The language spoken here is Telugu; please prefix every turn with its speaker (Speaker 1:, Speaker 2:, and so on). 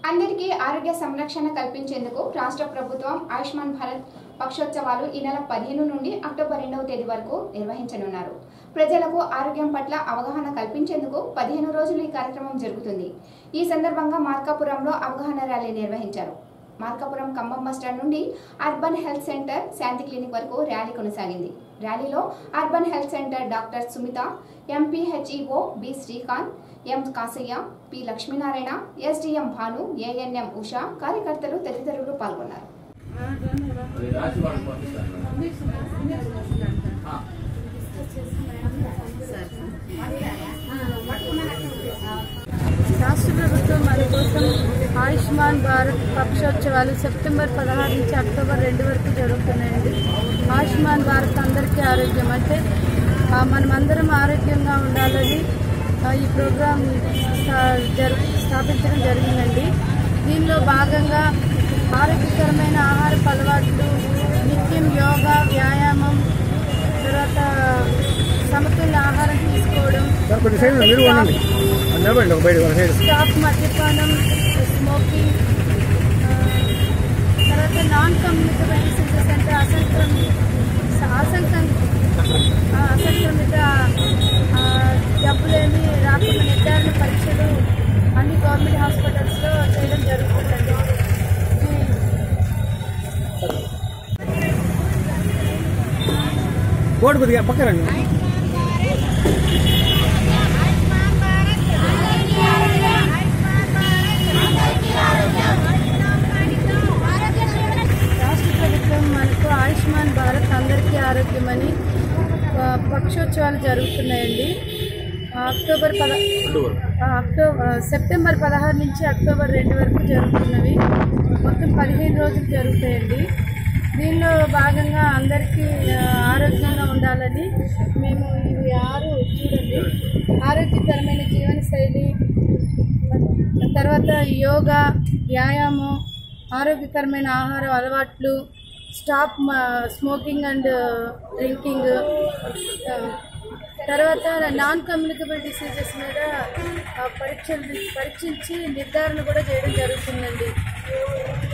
Speaker 1: అందరికీ ఆరోగ్య సంరక్షణ కల్పించేందుకు రాష్ట్ర ప్రభుత్వం ఆయుష్మాన్ భారత్ పక్షోత్సవాలు ఈ నెల పదిహేను నుండి అక్టోబర్ రెండవ తేదీ వరకు నిర్వహించనున్నారు ప్రజలకు ఆరోగ్యం పట్ల అవగాహన కల్పించేందుకు పదిహేను రోజులు ఈ కార్యక్రమం జరుగుతుంది ఈ సందర్భంగా మార్కాపురంలో అవగాహన ర్యాలీ నిర్వహించారు మార్కాపురం ఖమ్మం బస్టాండ్ stand urban health center Shanti clinic వరకు ర్యాలీ కొనసాగింది ర్యాలీలో urban health center doctor Sumitha MPHEO B Srikanth M Kasaiah P Lakshminarayana SDM Bhanu ANM Usha కార్యకర్తలు తదితరులు పాల్గొన్నారు
Speaker 2: రాష్ట్ర ప్రభుత్వం మన కోసం ఆయుష్మాన్ భారత్ పక్షోత్సవాలు సెప్టెంబర్ పదహారు నుంచి అక్టోబర్ రెండు వరకు జరుగుతున్నాయండి ఆయుష్మాన్ భారత్ అందరికీ ఆరోగ్యం అంటే ఆ, మనమందరం ఆరోగ్యంగా ఉండాలని ఆ, ఈ ప్రోగ్రాం స్థా- జరు స్థాపించడం జరిగిందండి దీనిలో భాగంగా ఆరోగ్యకరమైన ఆహారపు అలవాట్లు నిత్యం యోగా వ్యాయామం తర్వాత సమతుల్య ఆహారం తీసుకోవడం
Speaker 3: సార్ కొంచెం సైడ్ మీరు ఉండండి నిలబడండి ఒక బయట ఒక సైడ్
Speaker 2: స్టాప్ మద్యపానం స్మోకింగ్ ఆ, తర్వాత నాన్ కమ్యూనికబుల్ డిసీజెస్ అంటే అసంక్రమి అసంక్రమ ఆ, అసంక్రమిత ఆ, జబ్బులేమి రాకుండా నిర్ధారణ పరీక్షలు అన్ని గవర్నమెంట్ హాస్పిటల్స్లో చేయడం జరుగుతుందండి ఈ
Speaker 3: బోర్డు కొద్దిగా పక్కరండి
Speaker 2: రాష్ట్ర ప్రభుత్వం మనకు ఆయుష్మాన్ భారత్ అందరికీ ఆరోగ్యమని ఆ, పక్షోత్సవాలు జరుగుతున్నాయండి ఆ, అక్టోబర్ పద ఆ, అక్టోబర్ సెప్టెంబర్ పదహారు నుంచి అక్టోబర్ రెండు వరకు జరుగుతున్నవి మొత్తం పదిహేను రోజులు జరుగుతాయండి దీనిలో భాగంగా అందరికీ ఆ, ఆరోగ్యంగా ఉండాలని మేము ఇవి ఆరు చూడండి ఆరోగ్యకరమైన జీవనశైలి తర్వాత యోగా వ్యాయామం ఆరోగ్యకరమైన ఆహార అలవాట్లు స్టాప్ స్మోకింగ్ అండ్ డ్రింకింగ్ తర్వాత నాన్ కమ్యూనికబుల్ డిసీజెస్ మీద ఆ, పరీక్షలు పరీక్షించి నిర్ధారణ కూడా చేయడం జరుగుతుందండి